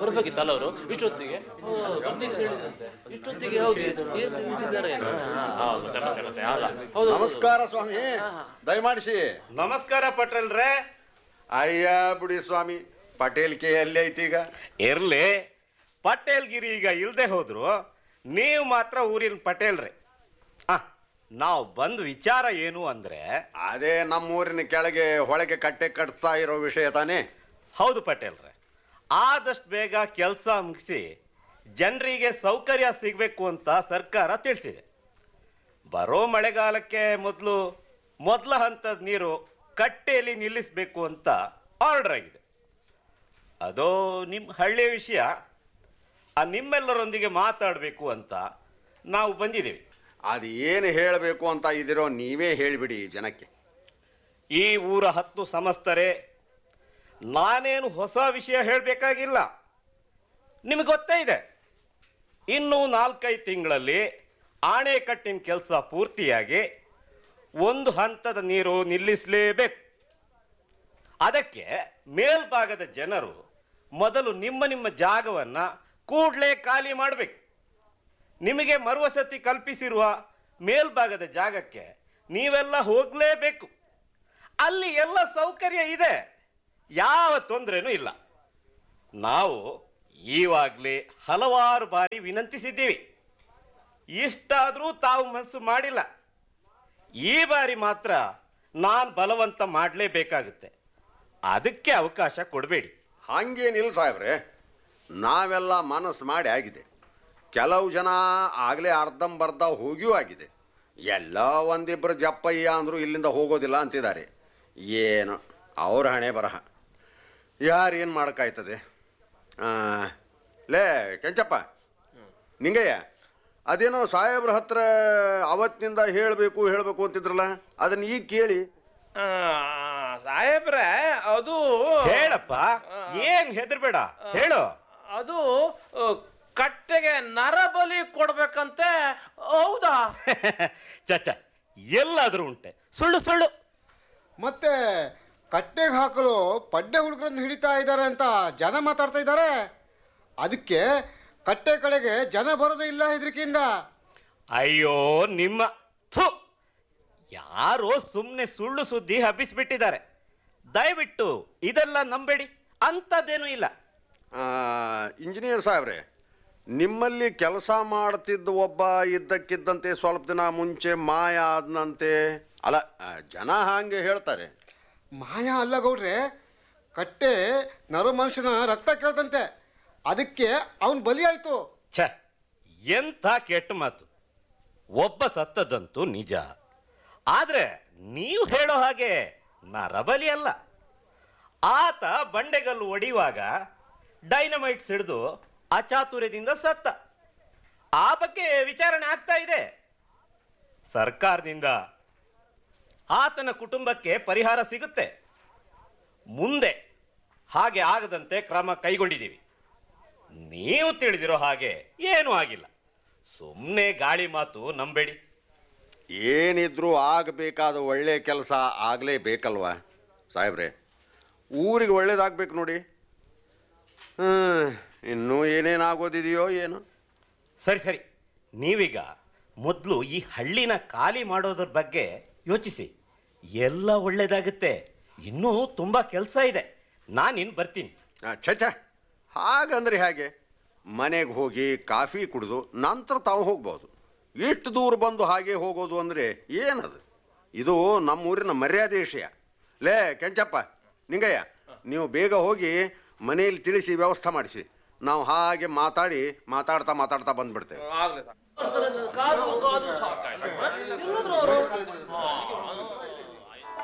ಬರ್ಬೇಕಿತ್ತಲ್ಲ ಅವರು ಇಷ್ಟೊತ್ತಿಗೆ ಓ, ಬರ್ತೀನಿ ಅಂತ ಹೇಳಿದ್ರಂತೆ ಇಷ್ಟೊತ್ತಿಗೆ ಹೌದು ಏನು ಇಟ್ಟಿದ್ದಾರೆ ಏನೋ? ಹಾ, ಹೌದು ಮತ್ತೆ ಮತ್ತೆ ಮತ್ತೆ ಅಲ್ಲ ಹೌದು ನಮಸ್ಕಾರ ಸ್ವಾಮಿ ದಯಮಾಡಿಸಿ ನಮಸ್ಕಾರ ಪಟೇಲ್ರೇ ಅಯ್ಯ ಬಿಡಿ ಸ್ವಾಮಿ ಪಟೇಲ್ ಕೆ ಎಲ್ಲಿ ಐತಿ ಈಗ ಇರ್ಲಿ ಪಟೇಲ್ಗಿರಿ ಈಗ ಇಲ್ದೆ ಹೋದ್ರು ನೀವು ಮಾತ್ರ ಊರಿನ ಪಟೇಲ್ರೇ ಆ ನಾವು ಬಂದ ವಿಚಾರ ಏನು ಅಂದ್ರೆ ಅದೇ ನಮ್ಮೂರಿನ ಕೆಳಗೆ ಹೊಳಗೆ ಕಟ್ಟೆ ಕಟ್ತಾ ಇರೋ ವಿಷಯ ತಾನೇ ಹೌದು ಪಟೇಲ್ರೆ ಆದಷ್ಟು ಬೇಗ ಕೆಲಸ ಮುಗಿಸಿ ಜನರಿಗೆ ಸೌಕರ್ಯ ಸಿಗಬೇಕು ಅಂತ ಸರ್ಕಾರ ತಿಳಿಸಿದೆ ಬರೋ ಮಳೆಗಾಲಕ್ಕೆ ಮೊದಲು ಮೊದಲ ಹಂತದ ನೀರು ಕಟ್ಟೆಯಲ್ಲಿ ನಿಲ್ಲಿಸಬೇಕು ಅಂತ ಆರ್ಡರ್ ಆಗಿದೆ ಅದು ನಿಮ್ಮ ಹಳ್ಳಿಯ ವಿಷಯ ಆ ನಿಮ್ಮೆಲ್ಲರೊಂದಿಗೆ ಮಾತಾಡಬೇಕು ಅಂತ ನಾವು ಬಂದಿದ್ದೀವಿ ಅದು ಏನು ಹೇಳಬೇಕು ಅಂತ ಇದಿರೋ ನೀವೇ ಹೇಳಿಬಿಡಿ ಜನಕ್ಕೆ ಈ ಊರ ಹತ್ತು ಸಮಸ್ತರೇ ನಾನೇನು ಹೊಸ ವಿಷಯ ಹೇಳಬೇಕಾಗಿಲ್ಲ ನಿಮಗೆ ಗೊತ್ತೇ ಇದೆ ಇನ್ನು ನಾಲ್ಕೈದು ತಿಂಗಳಲ್ಲಿ ಆಣೆಕಟ್ಟಿನ ಕೆಲಸ ಪೂರ್ತಿಯಾಗಿ ಒಂದು ಹಂತದ ನೀರು ನಿಲ್ಲಿಸಲೇಬೇಕು ಅದಕ್ಕೆ ಮೇಲ್ಭಾಗದ ಜನರು ಮೊದಲು ನಿಮ್ಮ ನಿಮ್ಮ ಜಾಗವನ್ನು ಕೂಡಲೇ ಖಾಲಿ ಮಾಡಬೇಕು ನಿಮಗೆ ಮರುವಸತಿ ಕಲ್ಪಿಸಿರುವ ಮೇಲ್ಭಾಗದ ಜಾಗಕ್ಕೆ ನೀವೆಲ್ಲ ಹೋಗಲೇಬೇಕು ಅಲ್ಲಿ ಎಲ್ಲ ಸೌಕರ್ಯ ಇದೆ ಯಾವ ತೊಂದರೆನೂ ಇಲ್ಲ ನಾವು ಈವಾಗಲೇ ಹಲವಾರು ಬಾರಿ ವಿನಂತಿಸಿದ್ದೀವಿ ಇಷ್ಟಾದರೂ ತಾವು ಮನಸ್ಸು ಮಾಡಿಲ್ಲ ಈ ಬಾರಿ ಮಾತ್ರ ನಾನು ಬಲವಂತ ಮಾಡಲೇಬೇಕಾಗುತ್ತೆ ಅದಕ್ಕೆ ಅವಕಾಶ ಕೊಡಬೇಡಿ ಹಂಗೇನಿಲ್ಲ ಸಾಹೇಬ್ರೆ ನಾವೆಲ್ಲ ಮನಸ್ಸು ಮಾಡಿ ಆಗಿದೆ ಕೆಲವು ಜನ ಆಗಲೇ ಅರ್ಧಂಬರ್ಧ ಹೋಗಿಯೂ ಆಗಿದೆ ಎಲ್ಲ ಒಂದಿಬ್ಬರು ಜಪ್ಪಯ್ಯ ಅಂದರು ಇಲ್ಲಿಂದ ಹೋಗೋದಿಲ್ಲ ಅಂತಿದ್ದಾರೆ ಏನು ಅವ್ರ ಹಣೆ ಬರಹ ಯಾರು ಏನು ಮಾಡೋಕ್ಕಾಯ್ತದೆ ಆ, ಲೇ ಕೆಂಚಪ್ಪ ನಿಂಗಯ್ಯ ಅದೇನೋ ಸಾಹೇಬ್ರ ಹತ್ರ ಅವತ್ತಿನಿಂದ ಹೇಳಬೇಕು ಹೇಳಬೇಕು ಅಂತಿದ್ರಲ್ಲ ಅದನ್ನ ಈಗ ಕೇಳಿ ಆ, ಸಾಹೇಬ್ರೆ ಅದು ಹೇಳಪ್ಪ ಏನ್ ಹೆದರ್ಬೇಡ ಹೇಳು ಅದು ಆ, ಕಟ್ಟೆಗೆ ನರಬಲಿ ಕೊಡ್ಬೇಕಂತೆ ಹೌದಾ ಚಚ್ಚ ಎಲ್ಲಾದ್ರೂ ಉಂಟೆ ಸುಳ್ಳು ಸುಳ್ಳು ಮತ್ತೆ ಕಟ್ಟೆಗೆ ಹಾಕಲು ಪಡ್ಡೆ ಹುಡುಗರನ್ನು ಹಿಡಿತಾ ಇದ್ದಾರೆ ಅಂತ ಜನ ಮಾತಾಡ್ತಾ ಇದ್ದಾರೆ ಅದಕ್ಕೆ ಕಟ್ಟೆ ಕಡೆಗೆ ಜನ ಬರೋದೇ ಇಲ್ಲ ಹೆದರಿಕೆಯಿಂದ ಅಯ್ಯೋ ನಿಮ್ಮ ಥು ಯಾರೋ ಸುಮ್ಮನೆ ಸುಳ್ಳು ಸುದ್ದಿ ಹಬ್ಬಿಸ್ಬಿಟ್ಟಿದ್ದಾರೆ ದಯವಿಟ್ಟು ಇದೆಲ್ಲ ನಂಬೇಡಿ ಅಂಥದ್ದೇನೂ ಇಲ್ಲ ಆ, ಇಂಜಿನಿಯರ್ ಸಾಹೇಬ್ರೆ ನಿಮ್ಮಲ್ಲಿ ಕೆಲಸ ಮಾಡ್ತಿದ್ದ ಒಬ್ಬ ಇದ್ದಕ್ಕಿದ್ದಂತೆ ಸ್ವಲ್ಪ ದಿನ ಮುಂಚೆ ಮಾಯ ಆದ್ನಂತೆ ಅಲ್ಲ ಆ, ಜನ ಹಾಗೆ ಹೇಳ್ತಾರೆ ಮಾಯ ಅಲ್ಲ ಗೌಡ್ರೆ ಕಟ್ಟೆ ನರು ಮನುಷ್ಯನ ರಕ್ತ ಕೇಳ್ತಂತೆ ಅದಕ್ಕೆ ಅವನು ಬಲಿ ಆಯ್ತು ಛ ಎಂಥ ಕೆಟ್ಟ ಮಾತು ಒಬ್ಬ ಸತ್ತದಂತೂ ನಿಜ ಆದ್ರೆ ನೀವು ಹೇಳೋ ಹಾಗೆ ನರಬಲಿ ಅಲ್ಲ ಆತ ಬಂಡೆಗಲ್ಲು ಒಡೆಯುವಾಗ ಡೈನಮೈಟ್ ಸಿಡಿದು ಅಚಾತುರ್ಯದಿಂದ ಸತ್ತ ಆ ಬಗ್ಗೆ ವಿಚಾರಣೆ ಆಗ್ತಾ ಇದೆ ಸರ್ಕಾರದಿಂದ ಆತನ ಕುಟುಂಬಕ್ಕೆ ಪರಿಹಾರ ಸಿಗುತ್ತೆ ಮುಂದೆ ಹಾಗೆ ಆಗದಂತೆ ಕ್ರಮ ಕೈಗೊಂಡಿದ್ದೀವಿ ನೀವು ತಿಳಿದಿರೋ ಹಾಗೆ ಏನೂ ಆಗಿಲ್ಲ ಸುಮ್ಮನೆ ಗಾಳಿ ಮಾತು ನಂಬೇಡಿ ಏನಿದ್ರೂ ಆಗಬೇಕಾದ ಒಳ್ಳೆ ಕೆಲಸ ಆಗಲೇಬೇಕಲ್ವಾ ಸಾಹೇಬ್ರೆ ಊರಿಗೆ ಒಳ್ಳೇದಾಗಬೇಕು ನೋಡಿ ಹ್ಮ್, ಇನ್ನೂ ಏನೇನಾಗೋದಿದೆಯೋ ಏನೋ ಸರಿ ಸರಿ ನೀವೀಗ ಮೊದಲು ಈ ಹಳ್ಳಿನ ಖಾಲಿ ಮಾಡೋದ್ರ ಬಗ್ಗೆ ಯೋಚಿಸಿ ಎಲ್ಲ ಒಳ್ಳೇದಾಗುತ್ತೆ ಇನ್ನೂ ತುಂಬ ಕೆಲಸ ಇದೆ ನಾನಿನ್ ಬರ್ತೀನಿ ಆ, ಛ ಛ ಹಾಗಂದ್ರೆ ಹೇಗೆ ಮನೆಗೆ ಹೋಗಿ ಕಾಫಿ ಕುಡಿದು ನಂತರ ತಾವು ಹೋಗ್ಬೋದು ಇಷ್ಟು ದೂರ ಬಂದು ಹಾಗೆ ಹೋಗೋದು ಅಂದರೆ ಏನದು ಇದು ನಮ್ಮೂರಿನ ಮರ್ಯಾದೆ ವಿಷಯ ಲೇ ಕೆಂಚಪ್ಪ ನಿಂಗಯ್ಯ ನೀವು ಬೇಗ ಹೋಗಿ ಮನೆಯಲ್ಲಿ ತಿಳಿಸಿ ವ್ಯವಸ್ಥೆ ಮಾಡಿಸಿ ನಾವು ಹಾಗೆ ಮಾತಾಡಿ ಮಾತಾಡ್ತಾ ಮಾತಾಡ್ತಾ ಬಂದ್ಬಿಡ್ತೇವೆ ಆಗ್ಲಿ ಸಾಕು. ಕಾದು ಕಾದು ಸಾಕಾಯ್ತು ಎಲ್ಲಾದ್ರೂ ಅವರು